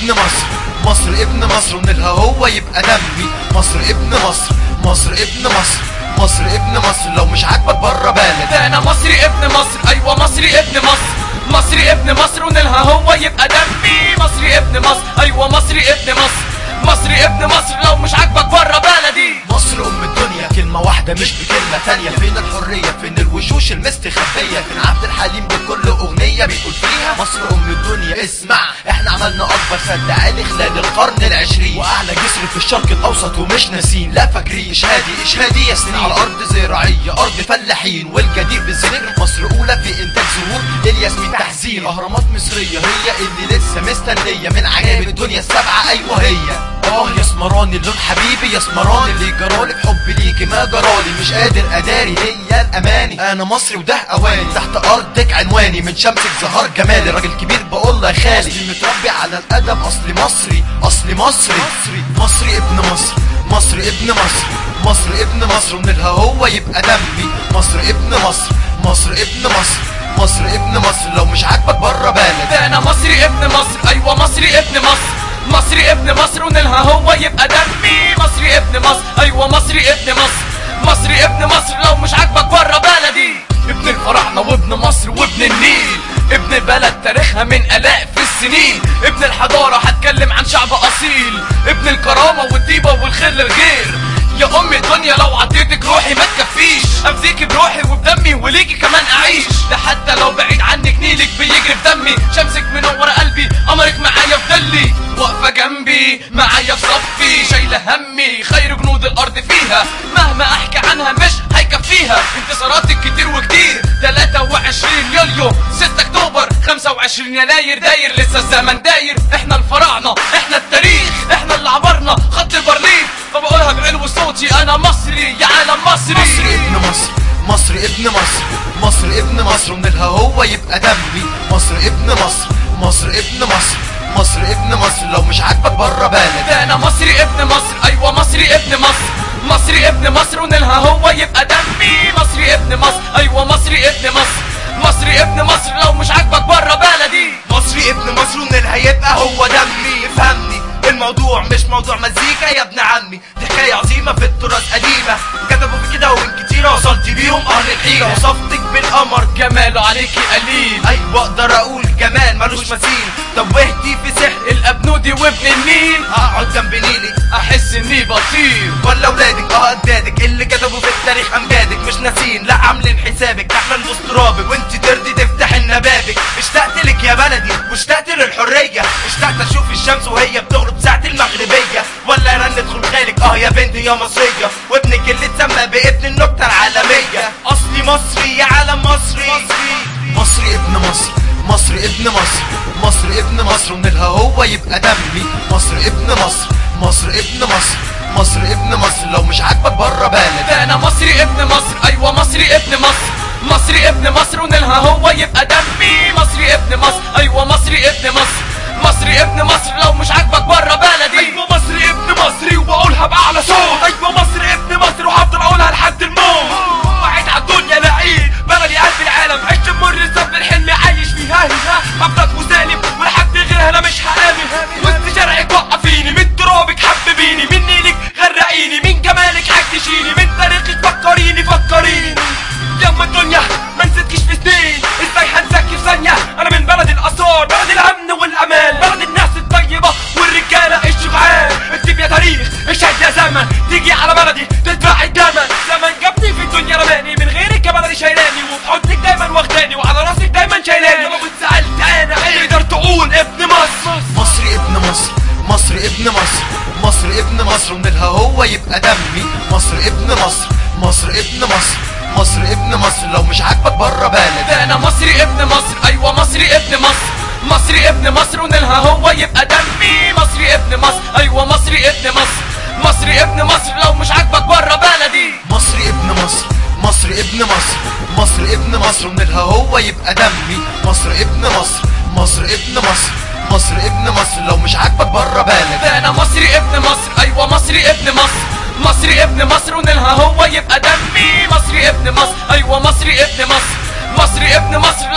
ابن مصر مصر ابن مصر ونلها هو يبقى دمي مصر ابن مصر مصر ابن مصر مصر ابن مصر لو مش عاجبك بره بلد ده انا مصري ابن مصر ايوه مصري ابن مصر مصري ابن مصر ونلها هو يبقى دمي مصري ابن مصر ايوه مصري ابن مصر مصري ابن مصر لو مش عاجبك بره بلدي مصر ام الدنيا كلمة واحدة مش بكلمة تانية فين الحرية فين الوشوش المستخبية فين عبد الحليم بكل اغنية بيقول فيها مصر ام الدنيا اسمع احنا عملنا اكبر سد عالي خلال القرن العشرين واعلى جسر في الشرق الاوسط ومش ناسين لا فاكرين اشهادي اشهادي يا سنين على ارض زراعية ارض فلاحين والجدير بالزنير مصر اولى في انتاج زهور الياسمين تحزين اهرامات مصرية هي اللي لسه مستنية من عجائب الدنيا السبعة ايوه هي اه يا اسمراني اللون حبيبي يا اسمراني اللي جرالي بحب ليكي ما جرالي مش قادر اداري هي الاماني انا مصري وده اواني تحت ارضك عنواني من شمسك زهار جمالي راجل كبير بقول له يا خالي اصلي متربي على الادب اصلي مصري اصلي مصري مصري ابن مصر مصر ابن مصر مصر ابن مصر ونلها هو يبقى دمي مصر ابن مصر مصر ابن مصر مصر ابن مصر لو مش عاجبك بره بلد ده انا مصري ابن مصر ايوه مصري ابن مصر مصري ابن مصر ونلها هو يبقى دمي مصري ابن مصر ايوه مصري ابن مصر مصري ابن مصر لو مش عاجبك بره بلدي ابن الفراعنه وابن مصر وابن النيل ابن بلد تاريخها من الاف السنين ابن الحضاره هتكلم عن شعب اصيل ابن الكرامه والطيبه والخير للغير يا ام الدنيا لو عطيتك روحي ما تكفيش افديكي بروحي وبدمي وليكي كمان اعيش ده حتى لو بعيد عنك نيلك بيجري في دمي شمسك منور قلبي قمرك معايا في ظلي واقفه جنبي معايا في صفي شايله همي خير جنود الارض فيها مهما احكي عنها مش هيكفيها انتصاراتك كتير وكتير 23 يوليو 6 اكتوبر 25 يناير داير لسه الزمن داير احنا الفراعنه احنا التاريخ احنا اللي عبرنا خط البرلين فبقولها بعلو صوتي انا مصري يا عالم مصري مصر ابن مصر مصر ابن مصر مصر ابن مصر ونلها هو يبقى دمي مصر ابن مصر مصر ابن مصر مصر ابن مصر لو مش عاجبك بره بلد ده انا مصري ابن مصر ايوه مصري ابن مصر مصري ابن مصر ونلها هو يبقى دمي مصري ابن مصر ايوه مصري ابن مصر مصري ابن مصر لو مش عاجبك بره بلدي مصري ابن مصر ومن هيبقى هو دمي افهمني الموضوع مش موضوع مزيكا يا ابن عمي دي حكاية عظيمة في التراث قديمة كتبوا في كده ومن كتيرة وصلت بيهم أهل الحيرة وصفتك بالقمر جماله عليكي قليل أيوة أقدر أقول جمال ملوش مثيل توهتي في سحر الابنودي وابن النيل أقعد جنب نيلي احس اني بطير ولا ولادك اه اجدادك اللي كتبوا في التاريخ امجادك مش ناسين لا عاملين حسابك احنا نبص ترابك وانت ترضي تفتح النبابك اشتقت لك يا بلدي واشتقت للحريه اشتقت اشوف الشمس وهي بتغرب ساعه المغربيه ولا رنة خلخالك اه يا بنتي يا مصريه وابنك اللي اتسمى بابن النكته العالميه اصلي مصري يا عالم مصري مصر ابن مصر مصر ابن مصر مصر ابن مصر ونلها هو يبقى دمي مصر ابن مصر مصر ابن مصر مصر ابن مصر لو مش عاجبك بره بلد ده انا مصري ابن مصر ايوه مصري ابن مصر مصري ابن مصر ونلها هو يبقى دمي مصري ابن مصر ايوه مصري ابن مصر مصري ابن مصر لو مش عاجبك بره بلدي ايوه مصري ابن مصري وبقولها باعلى صوت ايوه مصري ابن مصري وهفضل اقولها لحد الموت وعيد على الدنيا لعيد بلدي قلب العالم عشت مر الزمن الحلم عايش فيها هنا هفضل مسالم ولحد غيرها انا مش هامن وانت شرعك وقفيني من ترابك حببيني من نيلك غرقيني من جمالك عكشيني من تاريخك فكريني فكريني ياما الدنيا ما نسيتكش في سنين ازاي هنساك في ثانية انا من بلد الاثار بلد الامن والامان بلد الناس الطيبة والرجالة الشجعان اكتب يا تاريخ اشهد يا زمن تيجي على بلدي تدفع الدمن زمن جابني في الدنيا رماني من غيرك يا بلدي شايلاني وفي حضنك دايما واخداني وعلى راسك دايما شايلاني لو اتسألت انا تقدر تقول ابن مصر مصر ابن مصر مصر ابن مصر مصر ابن مصر ونلها هو يبقى دمي مصر ابن مصر مصر ابن مصر مصر ابن مصر لو مش عاجبك بره بلد ده انا مصري ابن مصر ايوه مصري ابن مصر مصري ابن مصر ونلها هو يبقى دمي مصري ابن مصر ايوه مصري ابن مصر مصري ابن مصر لو مش عاجبك بره بلدي مصر ابن مصر مصر ابن مصر مصر ابن مصر ونلها هو يبقى دمي مصر ابن مصر مصر ابن مصر مصر ابن مصر لو مش عاجبك بره بلد ده انا مصري ابن مصر ايوه مصري ابن مصر مصري ابن مصر ونلها هو يبقى دمي مصري ابن مصر ايوه مصري ابن مصر مصري ابن مصر